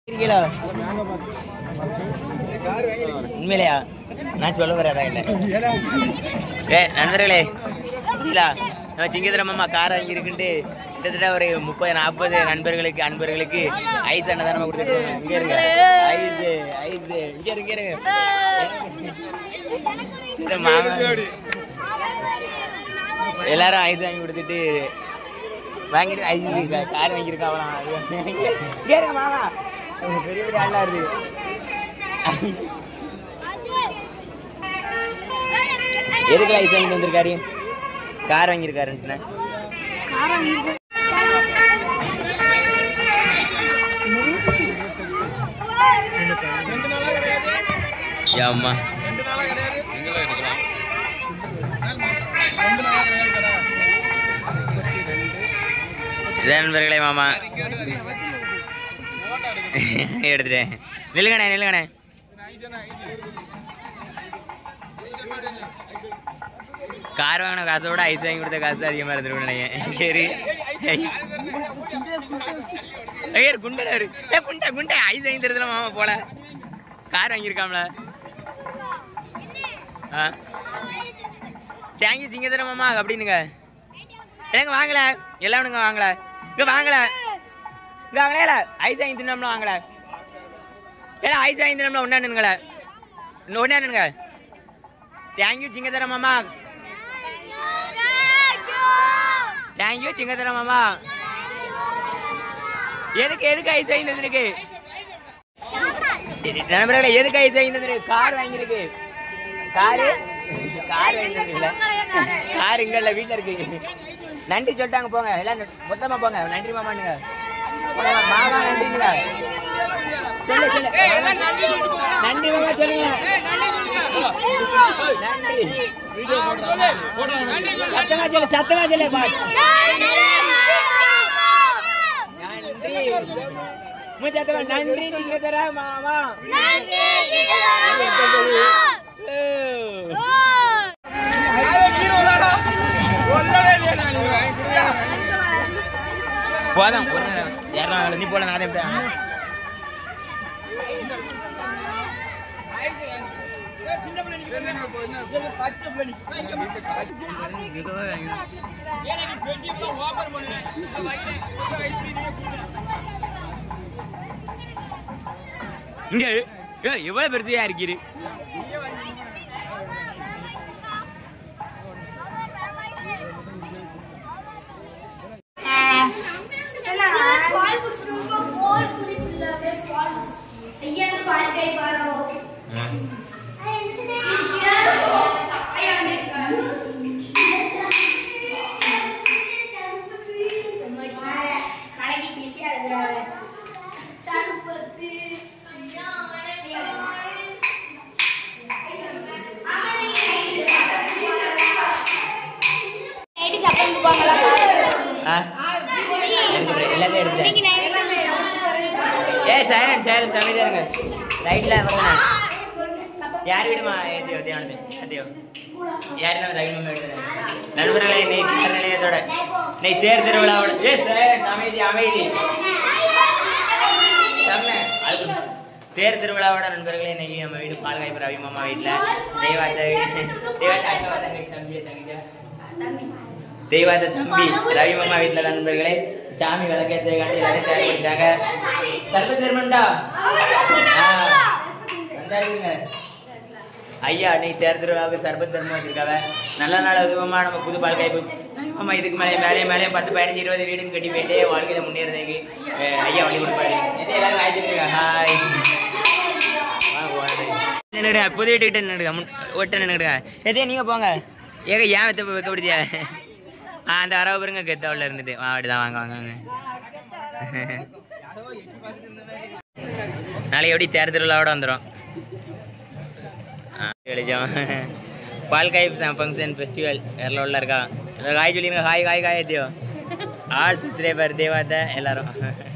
இருக்கீங்களா உண்மையிலையா நான் சொல்ல வரதா இல்லை ஏ நண்பர்களே இல்லா நம்ம சிங்கத்திரமாமா கார் வாங்கியிருக்குன்ட்டு கிட்டத்தட்ட ஒரு முப்பது நாற்பது நண்பர்களுக்கு அன்பர்களுக்கு ஐஸ் அன்னதானமா கொடுத்துட்டு இங்க இருங்க ஐஸ் ஐஸ் இங்க இருங்க இங்க இருங்க சரி, மாமா எல்லாரும் ஐஸ் வாங்கி கொடுத்துட்டு வாங்கிட்டு ஐஸ் கார் வாங்கியிருக்காங்களாம் இங்க இருங்க மாமா பெரிய பெரிய ஆளா இருக்கு எதுக்கு ஐஸ் வாங்கிட்டு வந்திருக்காரு கார் வாங்கியிருக்காருன்ட்டுண்ணே அம்மா இதான் நண்பர்களே மாமா எடுத்துட்டேன் நில்லுங்கண்ணே நில்லுங்கண்ணே கார் வாங்கின காசை விட ஐஸ் வாங்கி கொடுத்த காசு தான் அதிகமாக இருந்திருக்கும் சரி ஐயர் குண்டா இரு ஏ குண்டா குண்டா ஐஸ் வாங்கி தருதுல மாமா போல கார் வாங்கியிருக்காம்ல ஆ தேங்க்யூ சிங்கத்தர மாமா அப்படின்னுங்க ஏங்க வாங்கல எல்லாருங்க வாங்கல இங்க வாங்கல இங்க வாங்கல ஐஸ் வாங்கி தின்னோம்ல வாங்கல ஏல ஐஸ் வாங்கி தின்னோம்ல ஒன்னானுங்கள ஒன்னானுங்க தேங்க்யூ சிங்கத்தர மாமா தேங்க்யூ சிங்கத்தர மாமா எதுக்கு எதுக்கு ஐஸ் வாங்கி தந்திருக்கு நண்பர்களே எதுக்கு ஐஸ் வாங்கி தந்திருக்கு கார் வாங்கியிருக்கு காரு கார் வாங்கியிருக்குல்ல கார் இங்க இல்ல வீட்டுல இருக்கு நன்றி சொல்லிட்டாங்க போங்க எல்லாம் மொத்தமா போங்க நன்றி மாமானுங்க போங்க, மாமா நன்றிங்க சொல்லு சொல்லு நன்றி மாமா சொல்லுங்க நன்றி சத்தமா சொல்லு சத்தமா சொல்லு பாஸ் நன்றி முச்சத்தமா நன்றி நீங்க தர மாமா ஓ. போதும் ஒரு இரநூறு நீ போல நான் எப்படி இங்க ஏய், எவ்வளவு பெருசையா இருக்கிறது ஆ? எடுத்துக்கிறேன். எல்லாத்தையும் எடுத்துட்டேன் ஏ சைலண்ட் சைலண்ட் தமிழ் இருங்க ரைட்ல வரணும் யார் வீடுமா ஏத்தியோ தேவனது ஏத்தியோ யார் நம்ம ரயில் எடுத்தேன் நண்பர்களே நெய் தேர் நிலையத்தோட நெய் தேர் திருவிழாவோட ஏ சைலண்ட் அமைதி அமைதி சொன்னேன். அது தேர் திருவிழாவோட நண்பர்களே இன்னைக்கு நம்ம வீடு பால்காய்ப்பு ரவி மாமா வீட்டுல தெய்வாத்த தெய்வாத்த அக்கா தங்கி தம்பி தங்கிட்ட தெய்வாத்த தம்பி ரவி மாமா வீட்டுல நண்பர்களே சாமி விளக்கேற்ற காட்டி எல்லாரையும் தயார் பண்ணிட்டாங்க சர்வ திருமண்டா வந்தாருங்க ஐயா நீ தேர் திருவிழாவுக்கு சர்பத் தர்மம் வச்சிருக்காவ நல்ல நாள் உதவமா நம்ம புது பால் காய்ப்பு ஆமா இதுக்கு மேலே மேலே மேலே பத்து பதினஞ்சு இருபது வீடுன்னு கட்டி போயிட்டு வாழ்க்கையில முன்னேறதுக்கு அஹ், ஐயா வழி கொடுப்பாரு எது எல்லாரும் ஆயிட்டு ஹாய் நின்னுடுங்க புது வீட்டுக்கிட்ட நின்னுடுங்க முன் ஒட்ட நின்னுடுங்க எதே நீங்க போங்க ஏங்க ஏன் வெத்த வைக்கப்படுத்தியா ஆ அந்த அரவு பாருங்க கெத்தவுல இருந்துட்டு வா அப்படிதான் வாங்க வாங்க வாங்க நாளைக்கு எப்படி தேர் திருவிழாவோட வந்துடும் வெளிச்சம் பால் காய் ஃபங்க்ஷன் ஃபெஸ்டிவல் யாரில் உள்ள இருக்கா எல்லாரும் ஹாய் சொல்லிருங்க hi hi hi Dev all subscriber தேவாத்த எல்லாரும்